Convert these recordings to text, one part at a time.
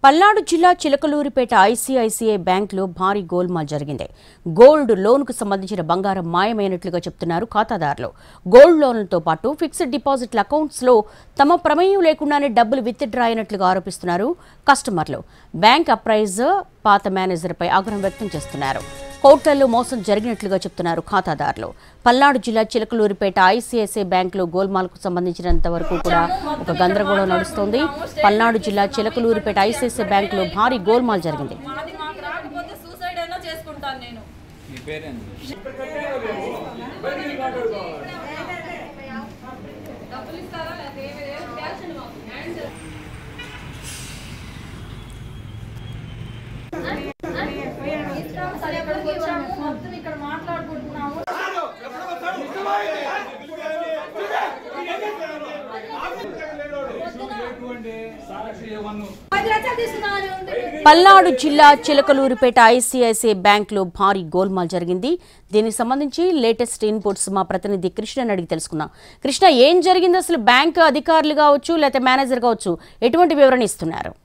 పల్నాడు జిల్లా చిలకలూరిపేట ఐసీఐసీఐ బ్యాంకులో భారీ గోల్మాల్ జరిగింది గోల్డ్ లోన్కు సంబంధించిన బంగారం మాయమైనట్లుగా చెప్తున్నారు ఖాతాదారులు గోల్డ్ లోన్లతో పాటు ఫిక్స్డ్ డిపాజిట్ల అకౌంట్స్లో తమ ప్రమేయం లేకుండానే డబ్బులు విత్డ్రా అయినట్లుగా ఆరోపిస్తున్నారు కస్టమర్లు బ్యాంక్ అప్రైజర్ పాత మేనేజర్పై ఆగ్రహం వ్యక్తం చేస్తున్నారు కోట్లలో మోసం జరిగినట్లుగా చెప్తున్నారు ఖాతాదారులు పల్నాడు జిల్లా చిలకలూరిపేట ఐసీఐసీఐ బ్యాంకులో గోల్మాల్కు సంబంధించినంత వరకు కూడా ఒక గందరగోళం నడుస్తోంది పల్నాడు జిల్లా చిలకలూరిపేట ఐసీఐసీఐ బ్యాంకులో భారీ గోల్మాల్ జరిగింది మాది మాకు రాకపోతే సూసైడ్ అయినా చేసుకుంటాను నేను డబ్బులు ఇస్తారా లేదా ఏమి లేదు క్యాష్ అండి మాకు హ్యాండ్ సరే ఎక్కడికి వచ్చాము మొత్తం ఇక్కడ మాట్లాడుకుంటున్నాము పది లక్షలు తీసుకున్నాను పల్నాడు జిల్లా చిలకలూరిపేట ఐసీఐసీఐ బ్యాంకులో భారీ గోల్మాల్ జరిగింది దీనికి సంబంధించి లేటెస్ట్ ఇన్పుట్స్ మా ప్రతినిధి కృష్ణని అడిగి తెలుసుకుందాం కృష్ణ ఏం జరిగింది అసలు బ్యాంకు అధికారులు కావచ్చు లేకపోతే మేనేజర్ కావచ్చు ఎటువంటి వివరణ ఇస్తున్నారు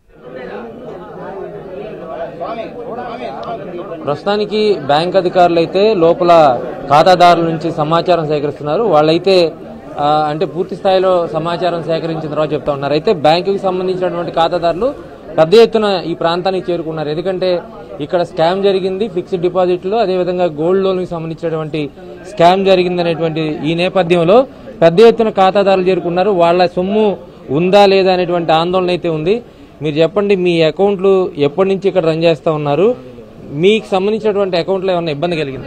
ప్రస్తుతానికి బ్యాంక్ అధికారులు అయితే లోపల ఖాతాదారుల నుంచి సమాచారం సేకరిస్తున్నారు వాళ్ళైతే ఆ, అంటే పూర్తి స్థాయిలో సమాచారం సేకరించిన తర్వాత చెప్తా ఉన్నారు అయితే బ్యాంకుకి సంబంధించినటువంటి ఖాతాదారులు పెద్ద ఎత్తున ఈ ప్రాంతానికి చేరుకున్నారు ఎందుకంటే ఇక్కడ స్కామ్ జరిగింది ఫిక్స్డ్ డిపాజిట్లు అదేవిధంగా గోల్డ్ లోన్కి సంబంధించినటువంటి స్కామ్ జరిగింది అనేటువంటి ఈ నేపథ్యంలో పెద్ద ఎత్తున ఖాతాదారులు చేరుకున్నారు వాళ్ళ సొమ్ము ఉందా లేదా అనేటువంటి ఆందోళన అయితే ఉంది మీరు చెప్పండి మీ అకౌంట్లు ఎప్పటి నుంచి ఇక్కడ రన్ చేస్తా ఉన్నారు మీకు సంబంధించినటువంటి అకౌంట్లో ఏమన్నా ఇబ్బంది కలిగిందా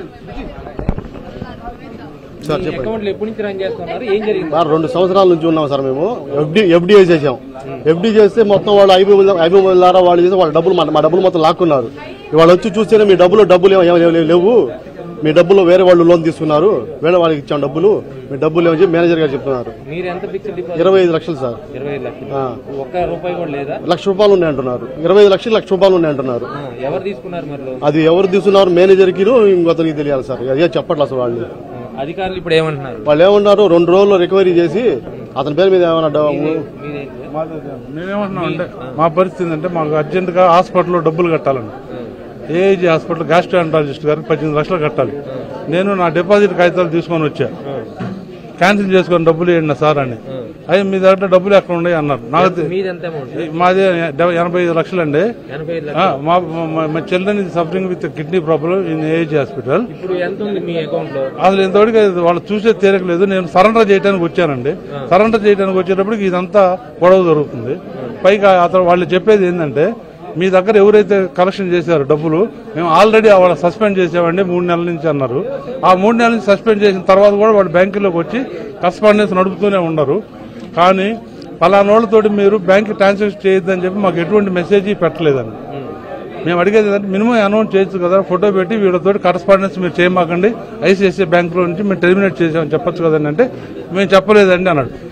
సార్ మీ అకౌంట్లు ఎప్పటి నుంచి రన్ చేస్తున్నారు ఏం జరిగింది సార్ రెండు సంవత్సరాల నుంచి ఉన్నాం సార్ మేము ఎఫ్డి ఎఫ్డిఐ చేసాం ఎఫ్డి చేస్తే మొత్తం వాళ్ళు ఐబీఎల్ ఐబీఎల్ ద్వారా వాళ్ళు చేసి వాళ్ళ డబ్బులు మా- మా డబ్బులు మొత్తం లాక్కున్నారు వాళ్ళు వచ్చి చూస్తేనే మీ డబ్బులు డబ్బులు ఏం- ఏం- ఏం లేవు మీ డబ్బులు వేరే వాళ్ళు లోన్ తీసుకున్నారు వేరే వాళ్ళకి ఇచ్చాం డబ్బులు మీ డబ్బులు ఏమని చెప్పి మేనేజర్ గారు చెప్తున్నారు మీరు ఎంత ఫిక్స్డ్ డిపాజిట్ ఇరవై ఐదు లక్షలు సార్ ఇరవై ఐదు లక్షలు ఆ. ఒక్క రూపాయి కూడా లేదా లక్ష రూపాయలు ఉన్నాయి అంటున్నారు ఇరవై ఐదు లక్షలు లక్ష రూపాయలు ఉన్నాయి అంటున్నారు ఆ, ఎవరు తీసుకున్నారు మరి లోన్? అది ఎవరు తీసుకున్నారు మేనేజర్కి ఇంకొతనికి తెలియాలి సార్ అదే చెప్పట్లేదు అసలు వాళ్ళు ఆ, అధికారులు ఇప్పుడు ఏమంటున్నారు వాళ్ళు ఏమన్నారు రెండు రోజుల్లో రికవరీ చేసి అతని పేరు మీద ఏమైనా డ- మీదేంటి? నేనేమంటున్నా అంటే మా పరిస్థితి అంటే మాకు అర్జెంట్ గా హాస్పిటల్లో డబ్బులు కట్టాలండి ఏజీ హాస్పిటల్ గ్యాస్ట్రాంటాలజిస్ట్ గారికి పద్దెనిమిది లక్షలు కట్టాలి నేను నా డిపాజిట్ కాగితాలు తీసుకొని వచ్చా క్యాన్సిల్ చేసుకొని డబ్బులు ఇవ్వండి సార్ అని అయ్యి మీ దగ్గర డబ్బులు ఎక్కడ ఉన్నాయి అన్నారు నాకు తె- మీది ఎంత అమౌంట్ మాది ఎనభై ఐదు లక్షలండి ఎనభై ఐదు ఆ, లక్షలు మా మా- మా చిల్డ్రన్ ఇది suffering with kidney problem in AG hospital ఇప్పుడు ఎంత ఉంది మీ అకౌంట్ లో అసలు ఇంతవరకు అది వాళ్ళు చూసే తీరకలేదు నేను సరెండర్ చేయడానికి వచ్చానండి సరెండర్ చేయడానికి వచ్చేటప్పటికి ఇదంతా గొడవ జరుగుతుంది పైగా అతను వాళ్ళు చెప్పేది ఏంటంటే మీ దగ్గర ఎవరైతే కలెక్షన్ చేశారో డబ్బులు మేము ఆల్రెడీ వాళ్ళ సస్పెండ్ చేసామండి మూడు నెలల నుంచి అన్నారు ఆ మూడు నెలల నుంచి సస్పెండ్ చేసిన తర్వాత కూడా వాళ్ళు బ్యాంకులోకి వచ్చి కరస్పాండెన్స్ నడుపుతూనే ఉన్నారు కానీ పలానోళ్ళతోటి మీరు బ్యాంక్ ట్రాన్సాక్షన్ చేయొద్దని చెప్పి మాకు ఎటువంటి మెసేజ్ పెట్టలేదండి మేము అడిగేది ఏంటంటే మినిమం అనౌన్స్ చేయొచ్చు కదా ఫోటో పెట్టి వీళ్ళతో కరస్పాండెన్స్ మీరు చేయమాకండి ఐసిఐసిఐ బ్యాంకులో నుంచి మేము టెర్మినేట్ చేసామని చెప్పొచ్చు కదండి అంటే మేము చెప్పలేదండి అన్నాడు